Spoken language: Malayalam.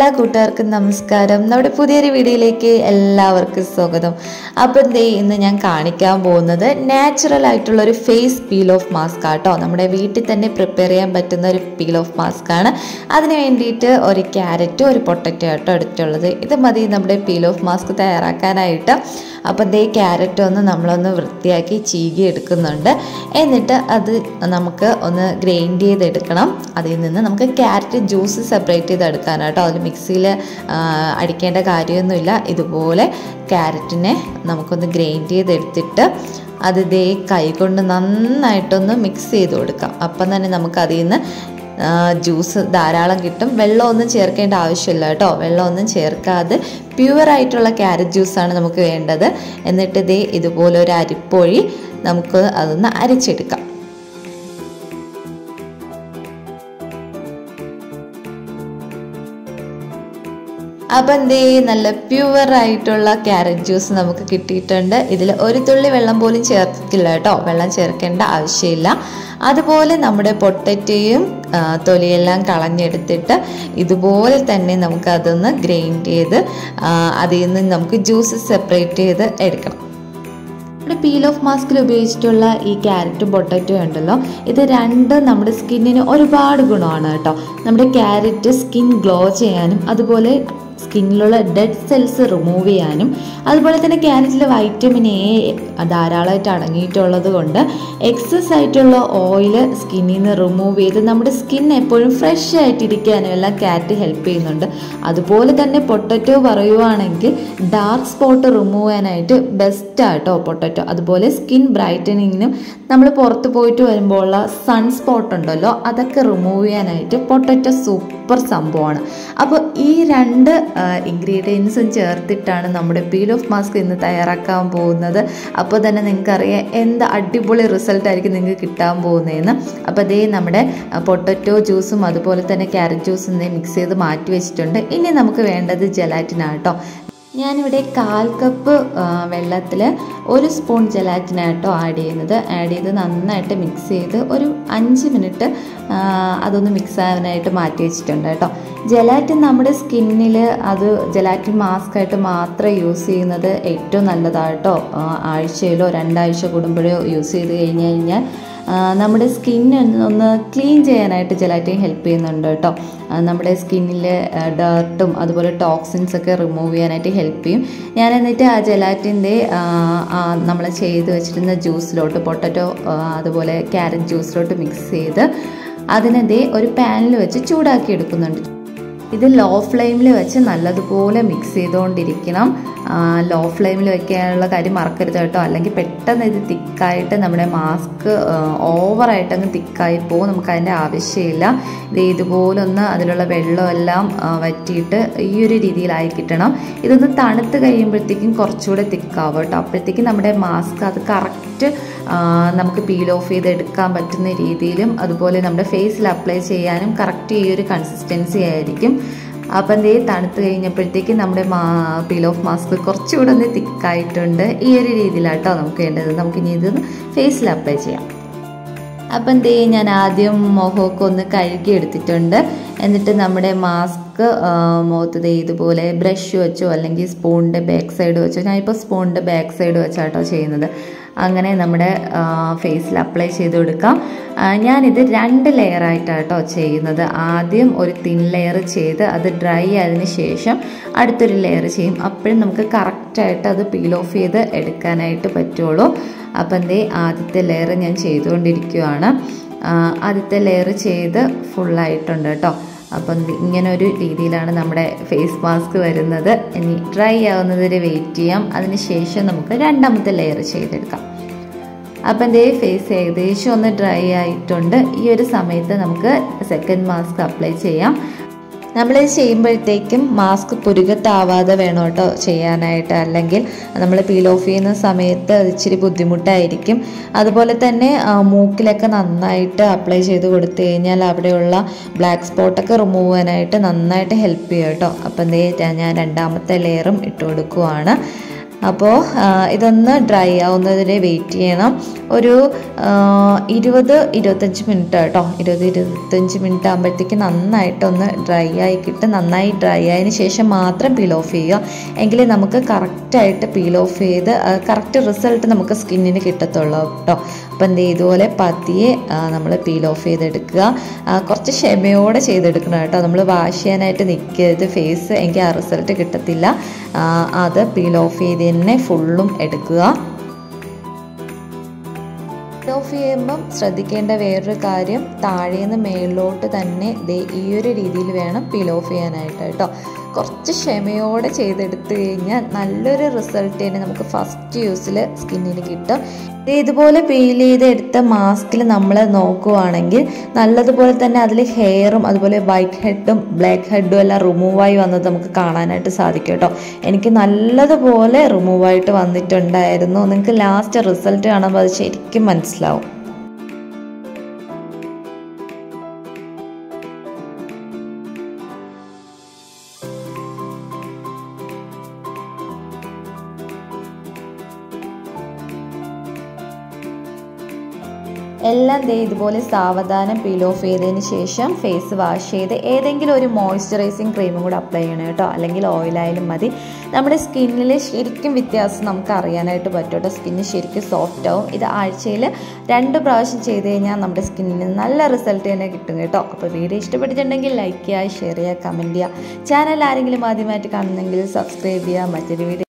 കൂട്ടുകാർക്കും നമസ്കാരം നമ്മുടെ പുതിയൊരു വീഡിയോയിലേക്ക് എല്ലാവർക്കും സ്വാഗതം അപ്പം എന്തേ ഇന്ന് ഞാൻ കാണിക്കാൻ പോകുന്നത് നാച്ചുറൽ ആയിട്ടുള്ള ഒരു ഫേസ് പീൽ ഓഫ് മാസ്ക് ആട്ടോ നമ്മുടെ വീട്ടിൽ തന്നെ പ്രിപ്പയർ ചെയ്യാൻ പറ്റുന്ന ഒരു പീൽ ഓഫ് മാസ്ക് ആണ് അതിന് വേണ്ടിയിട്ട് ഒരു ക്യാരറ്റും ഒരു പൊട്ടറ്റോ ആട്ടോ എടുത്തുള്ളത് ഇത് മതി നമ്മുടെ പീൽ ഓഫ് മാസ്ക് തയ്യാറാക്കാനായിട്ട് അപ്പം ദേ ക്യാരറ്റ് ഒന്ന് നമ്മളൊന്ന് വൃത്തിയാക്കി ചീകി എടുക്കുന്നുണ്ട് എന്നിട്ട് അത് നമുക്ക് ഒന്ന് ഗ്രൈൻഡ് ചെയ്തെടുക്കണം അതിൽ നിന്ന് നമുക്ക് ക്യാരറ്റ് ജ്യൂസ് സെപ്പറേറ്റ് ചെയ്ത് എടുക്കാനാട്ടോ അതിൽ മിക്സിയിൽ അടിക്കേണ്ട കാര്യമൊന്നുമില്ല ഇതുപോലെ ക്യാരറ്റിനെ നമുക്കൊന്ന് ഗ്രൈൻഡ് ചെയ്തെടുത്തിട്ട് അത് ദേ കൈകൊണ്ട് നന്നായിട്ടൊന്ന് മിക്സ് ചെയ്ത് കൊടുക്കാം അപ്പം തന്നെ നമുക്ക് അതിൽ നിന്ന് ജ്യൂസ് ധാരാളം കിട്ടും വെള്ളമൊന്നും ചേർക്കേണ്ട ആവശ്യമില്ല കേട്ടോ വെള്ളമൊന്നും ചേർക്കാതെ പ്യുവർ ആയിട്ടുള്ള ക്യാരറ്റ് ജ്യൂസാണ് നമുക്ക് വേണ്ടത് എന്നിട്ട് ഇതേ ഇതുപോലെ ഒരു അരിപ്പൊഴി നമുക്ക് അതൊന്ന് അരച്ചെടുക്കാം അപ്പം എന്തേ നല്ല പ്യുവർ ആയിട്ടുള്ള ക്യാരറ്റ് ജ്യൂസ് നമുക്ക് കിട്ടിയിട്ടുണ്ട് ഇതിൽ ഒരു തുള്ളി വെള്ളം പോലും ചേർത്തിട്ടില്ല കേട്ടോ വെള്ളം ചേർക്കേണ്ട ആവശ്യമില്ല അതുപോലെ നമ്മുടെ പൊട്ടറ്റയും തൊലിയെല്ലാം കളഞ്ഞെടുത്തിട്ട് ഇതുപോലെ തന്നെ നമുക്ക് അതൊന്ന് ഗ്രൈൻഡ് ചെയ്ത് അതിൽ നിന്ന് നമുക്ക് ജ്യൂസ് സെപ്പറേറ്റ് ചെയ്ത് എടുക്കണം നമ്മുടെ പീൽ ഓഫ് മാസ്കിൽ ഉപയോഗിച്ചിട്ടുള്ള ഈ ക്യാരറ്റും പൊട്ടറ്റോ ഉണ്ടല്ലോ ഇത് രണ്ടും നമ്മുടെ സ്കിന്നിന് ഒരുപാട് ഗുണമാണ് കേട്ടോ നമ്മുടെ ക്യാരറ്റ് സ്കിൻ ഗ്ലോ ചെയ്യാനും അതുപോലെ സ്കിന്നിലുള്ള ഡെഡ് സെൽസ് റിമൂവ് ചെയ്യാനും അതുപോലെ തന്നെ ക്യാരറ്റിൽ വൈറ്റമിൻ എ ധാരാളമായിട്ട് അടങ്ങിയിട്ടുള്ളത് കൊണ്ട് എക്സസ് ആയിട്ടുള്ള ഓയിൽ സ്കിന്നിൽ നിന്ന് റിമൂവ് ചെയ്ത് നമ്മുടെ സ്കിൻ എപ്പോഴും ഫ്രഷ് ആയിട്ടിരിക്കാനും എല്ലാം ക്യാരറ്റ് ഹെൽപ്പ് ചെയ്യുന്നുണ്ട് അതുപോലെ തന്നെ പൊട്ടറ്റോ പറയുവാണെങ്കിൽ ഡാർക്ക് സ്പോട്ട് റിമൂവ് ചെയ്യാനായിട്ട് ബെസ്റ്റ് ആട്ടോ പൊട്ടറ്റോ അതുപോലെ സ്കിൻ ബ്രൈറ്റനിങ്ങിനും നമ്മൾ പുറത്ത് പോയിട്ട് വരുമ്പോൾ ഉള്ള സൺ സ്പോട്ട് ഉണ്ടല്ലോ അതൊക്കെ റിമൂവ് ചെയ്യാനായിട്ട് പൊട്ടറ്റോ സൂപ്പർ സംഭവമാണ് അപ്പോൾ ഈ രണ്ട് ഇൻഗ്രീഡിയൻസും ചേർത്തിട്ടാണ് നമ്മുടെ പീൽ ഓഫ് മാസ്ക് ഇന്ന് തയ്യാറാക്കാൻ പോകുന്നത് അപ്പോൾ തന്നെ നിങ്ങൾക്കറിയാം എന്ത് അടിപൊളി റിസൾട്ട് ആയിരിക്കും നിങ്ങൾക്ക് കിട്ടാൻ പോകുന്നതെന്ന് അപ്പോൾ അതേ നമ്മുടെ പൊട്ടറ്റോ ജ്യൂസും അതുപോലെ തന്നെ ക്യാരറ്റ് ജ്യൂസും മിക്സ് ചെയ്ത് മാറ്റി വെച്ചിട്ടുണ്ട് ഇനി നമുക്ക് വേണ്ടത് ജലാറ്റിനാട്ടോ ഞാനിവിടെ കാൽ കപ്പ് വെള്ളത്തിൽ ഒരു സ്പൂൺ ജലാറ്റിനായിട്ടോ ആഡ് ചെയ്യുന്നത് ആഡ് ചെയ്ത് നന്നായിട്ട് മിക്സ് ചെയ്ത് ഒരു അഞ്ച് മിനിറ്റ് അതൊന്ന് മിക്സ് ആവാനായിട്ട് മാറ്റി വെച്ചിട്ടുണ്ട് കേട്ടോ ജലാറ്റിൻ നമ്മുടെ സ്കിന്നിൽ അത് ജലാറ്റിൻ മാസ്ക് ആയിട്ട് മാത്രം യൂസ് ചെയ്യുന്നത് ഏറ്റവും നല്ലതാട്ടോ ആഴ്ചയിലോ രണ്ടാഴ്ച കൂടുമ്പോഴോ യൂസ് ചെയ്ത് കഴിഞ്ഞ് കഴിഞ്ഞാൽ നമ്മുടെ സ്കിന്ന് ഒന്ന് ക്ലീൻ ചെയ്യാനായിട്ട് ജലാറ്റിൻ ഹെൽപ്പ് ചെയ്യുന്നുണ്ട് കേട്ടോ നമ്മുടെ സ്കിന്നിലെ ഡർട്ടും അതുപോലെ ടോക്സിൻസ് ഒക്കെ റിമൂവ് ചെയ്യാനായിട്ട് ഹെൽപ്പ് ചെയ്യും ഞാൻ എന്നിട്ട് ആ ജലാറ്റിൻ്റെ നമ്മൾ ചെയ്ത് വെച്ചിരുന്ന ജ്യൂസിലോട്ട് പൊട്ടറ്റോ അതുപോലെ ക്യാരറ്റ് ജ്യൂസിലോട്ട് മിക്സ് ചെയ്ത് അതിനെ ഒരു പാനിൽ വെച്ച് ചൂടാക്കി എടുക്കുന്നുണ്ട് ഇത് ലോ ഫ്ലെയിമിൽ വെച്ച് നല്ലതുപോലെ മിക്സ് ചെയ്തുകൊണ്ടിരിക്കണം ലോ ഫ്ലെയിമിൽ വെക്കാനുള്ള കാര്യം മറക്കരുത് കേട്ടോ അല്ലെങ്കിൽ പെട്ടെന്ന് ഇത് തിക്കായിട്ട് നമ്മുടെ മാസ്ക് ഓവറായിട്ട് അങ്ങ് തിക്കായി പോകും നമുക്ക് അതിൻ്റെ ആവശ്യമില്ല ഇത് ഇതുപോലെ ഒന്ന് അതിലുള്ള വെള്ളമെല്ലാം വറ്റിയിട്ട് ഈ ഒരു രീതിയിലായി കിട്ടണം ഇതൊന്ന് തണുത്ത് കഴിയുമ്പോഴത്തേക്കും കുറച്ചുകൂടെ തിക്കാവും കേട്ടോ അപ്പോഴത്തേക്കും നമ്മുടെ മാസ്ക് അത് കറക്റ്റ് നമുക്ക് പീൽ ഓഫ് ചെയ്ത് എടുക്കാൻ പറ്റുന്ന രീതിയിലും അതുപോലെ നമ്മുടെ ഫേസിൽ അപ്ലൈ ചെയ്യാനും കറക്റ്റ് ഈ ഒരു കൺസിസ്റ്റൻസി ആയിരിക്കും അപ്പം എന്തേ തണുത്ത് കഴിഞ്ഞപ്പോഴത്തേക്ക് നമ്മുടെ മാ പീൽ ഓഫ് മാസ്ക് കുറച്ചുകൂടെ ഒന്ന് തിക്കായിട്ടുണ്ട് ഈ ഒരു രീതിയിലാട്ടോ നമുക്ക് വേണ്ടത് നമുക്കിനി ഇത് ഫേസിൽ അപ്ലൈ ചെയ്യാം അപ്പം എന്തേ ഞാൻ ആദ്യം മുഖമൊക്കെ ഒന്ന് കഴുകി എടുത്തിട്ടുണ്ട് എന്നിട്ട് നമ്മുടെ മാസ്ക് മുഖത്ത് ദേ ഇതുപോലെ ബ്രഷ് വെച്ചോ അല്ലെങ്കിൽ സ്പൂണിൻ്റെ ബാക്ക് സൈഡ് വെച്ചോ ഞാനിപ്പോൾ സ്പൂണിൻ്റെ ബാക്ക് സൈഡ് വെച്ചാട്ടോ ചെയ്യുന്നത് അങ്ങനെ നമ്മുടെ ഫേസിൽ അപ്ലൈ ചെയ്ത് കൊടുക്കാം ഞാനിത് രണ്ട് ലെയറായിട്ടാട്ടോ ചെയ്യുന്നത് ആദ്യം ഒരു തിൻ ലെയർ ചെയ്ത് അത് ഡ്രൈ ആയതിനു ശേഷം അടുത്തൊരു ലെയർ ചെയ്യും അപ്പോഴും നമുക്ക് കറക്റ്റായിട്ട് അത് പീൽ ഓഫ് ചെയ്ത് എടുക്കാനായിട്ട് പറ്റുള്ളൂ അപ്പം എന്തേ ആദ്യത്തെ ലെയർ ഞാൻ ചെയ്തുകൊണ്ടിരിക്കുകയാണ് ആദ്യത്തെ ലെയർ ചെയ്ത് ഫുള്ളായിട്ടുണ്ട് കേട്ടോ അപ്പം ഇങ്ങനെ ഒരു രീതിയിലാണ് നമ്മുടെ ഫേസ് മാസ്ക് വരുന്നത് ഇനി ഡ്രൈ ആവുന്നത് വരെ വെയിറ്റ് ചെയ്യാം അതിന് ശേഷം നമുക്ക് രണ്ടാമത്തെ ലെയർ ചെയ്തെടുക്കാം അപ്പം എൻ്റെ ഫേസ് ഏകദേശം ഒന്ന് ഡ്രൈ ആയിട്ടുണ്ട് ഈ ഒരു സമയത്ത് നമുക്ക് സെക്കൻഡ് മാസ്ക് അപ്ലൈ ചെയ്യാം നമ്മളിത് ചെയ്യുമ്പോഴത്തേക്കും മാസ്ക് പുരുകത്താവാതെ വേണം കേട്ടോ ചെയ്യാനായിട്ട് അല്ലെങ്കിൽ നമ്മൾ പീൽ ഓഫ് ചെയ്യുന്ന സമയത്ത് അത് ഇച്ചിരി ബുദ്ധിമുട്ടായിരിക്കും അതുപോലെ തന്നെ മൂക്കിലൊക്കെ നന്നായിട്ട് അപ്ലൈ ചെയ്ത് കൊടുത്തു കഴിഞ്ഞാൽ അവിടെയുള്ള ബ്ലാക്ക് സ്പോട്ടൊക്കെ റിമൂവ് ചെയ്യാനായിട്ട് നന്നായിട്ട് ഹെൽപ്പ് ചെയ്യും കേട്ടോ അപ്പം എന്തേ ഞാൻ രണ്ടാമത്തെ ലെയറും ഇട്ട് കൊടുക്കുവാണ് അപ്പോൾ ഇതൊന്ന് ഡ്രൈ ആവുന്നതിനെ വെയിറ്റ് ചെയ്യണം ഒരു ആ, ഇരുപത് ഇരുപത്തഞ്ച് മിനിറ്റ് കേട്ടോ ഇരുപത് ഇരുപത്തഞ്ച് മിനിറ്റ് ആകുമ്പോഴത്തേക്ക് നന്നായിട്ടൊന്ന് ഡ്രൈ ആയി കിട്ടും നന്നായി ഡ്രൈ ആയതിന് ശേഷം മാത്രം പീൽ ഓഫ് ചെയ്യുക എങ്കിലേ നമുക്ക് കറക്റ്റായിട്ട് പീൽ ഓഫ് ചെയ്ത് കറക്റ്റ് റിസൾട്ട് നമുക്ക് സ്കിന്നിന് കിട്ടത്തുള്ളൂ കേട്ടോ അപ്പം എന്ത് ചെയ്യും? ഇതുപോലെ പതിയെ നമ്മൾ പീൽ ഓഫ് ചെയ്തെടുക്കുക ആ, കുറച്ച് ക്ഷമയോടെ ചെയ്തെടുക്കണം കേട്ടോ നമ്മൾ വാഷ് ചെയ്യാനായിട്ട് നിൽക്കരുത് ഫേസ് എനിക്ക് ആ റിസൾട്ട് കിട്ടത്തില്ല ആ, അത് പീൽ ഓഫ് ചെയ്ത് തന്നെ ഫുള്ളും എടുക്കുക പീൽ ഓഫ് ചെയ്യുമ്പം ശ്രദ്ധിക്കേണ്ട വേറൊരു കാര്യം താഴേന്ന് മേളിലോട്ട് തന്നെ ദേ ഈ ഒരു രീതിയിൽ വേണം പീൽ ഓഫ് ചെയ്യാനായിട്ട് കേട്ടോ കുറച്ച് ക്ഷമയോടെ ചെയ്തെടുത്തു കഴിഞ്ഞാൽ നല്ലൊരു റിസൾട്ട് തന്നെ നമുക്ക് ഫസ്റ്റ് യൂസിൽ സ്കിന്നിന് കിട്ടും ദേ ഇതുപോലെ പീൽ ചെയ്ത് എടുത്ത മാസ്കിൽ നമ്മൾ നോക്കുവാണെങ്കിൽ നല്ലതുപോലെ തന്നെ അതിൽ ഹെയറും അതുപോലെ വൈറ്റ് ഹെഡും ബ്ലാക്ക് ഹെഡും എല്ലാം റിമൂവായി വന്നത് നമുക്ക് കാണാനായിട്ട് സാധിക്കും കേട്ടോ എനിക്ക് നല്ലതുപോലെ റിമൂവായിട്ട് വന്നിട്ടുണ്ടായിരുന്നു നിങ്ങൾക്ക് ലാസ്റ്റ് റിസൾട്ട് കാണുമ്പോൾ അത് ശരിക്കും മനസ്സിലാവും എല്ലാം ദേ ഇതുപോലെ സാവധാനം പീൽ ഓഫ് ചെയ്തതിന് ശേഷം ഫേസ് വാഷ് ചെയ്ത് ഏതെങ്കിലും ഒരു മോയ്സ്ചറൈസിങ് ക്രീമും കൂടെ അപ്ലൈ ചെയ്യണം കേട്ടോ അല്ലെങ്കിൽ ഓയിലായാലും മതി നമ്മുടെ സ്കിന്നിൽ ശരിക്കും വ്യത്യാസം നമുക്ക് അറിയാനായിട്ട് പറ്റും കേട്ടോ സ്കിന്ന് ശരിക്കും സോഫ്റ്റ് ആവും ഇത് ആഴ്ചയിൽ രണ്ട് പ്രാവശ്യം ചെയ്ത് കഴിഞ്ഞാൽ നമ്മുടെ സ്കിന്നിന് നല്ല റിസൾട്ട് തന്നെ കിട്ടും കേട്ടോ അപ്പോൾ വീഡിയോ ഇഷ്ടപ്പെട്ടിട്ടുണ്ടെങ്കിൽ ലൈക്ക് ചെയ്യുക ഷെയർ ചെയ്യുക കമൻറ്റ് ചെയ്യുക ചാനൽ ആരെങ്കിലും ആദ്യമായിട്ട് കാണുന്നെങ്കിൽ സബ്സ്ക്രൈബ് ചെയ്യുക മറ്റൊരു വീഡിയോ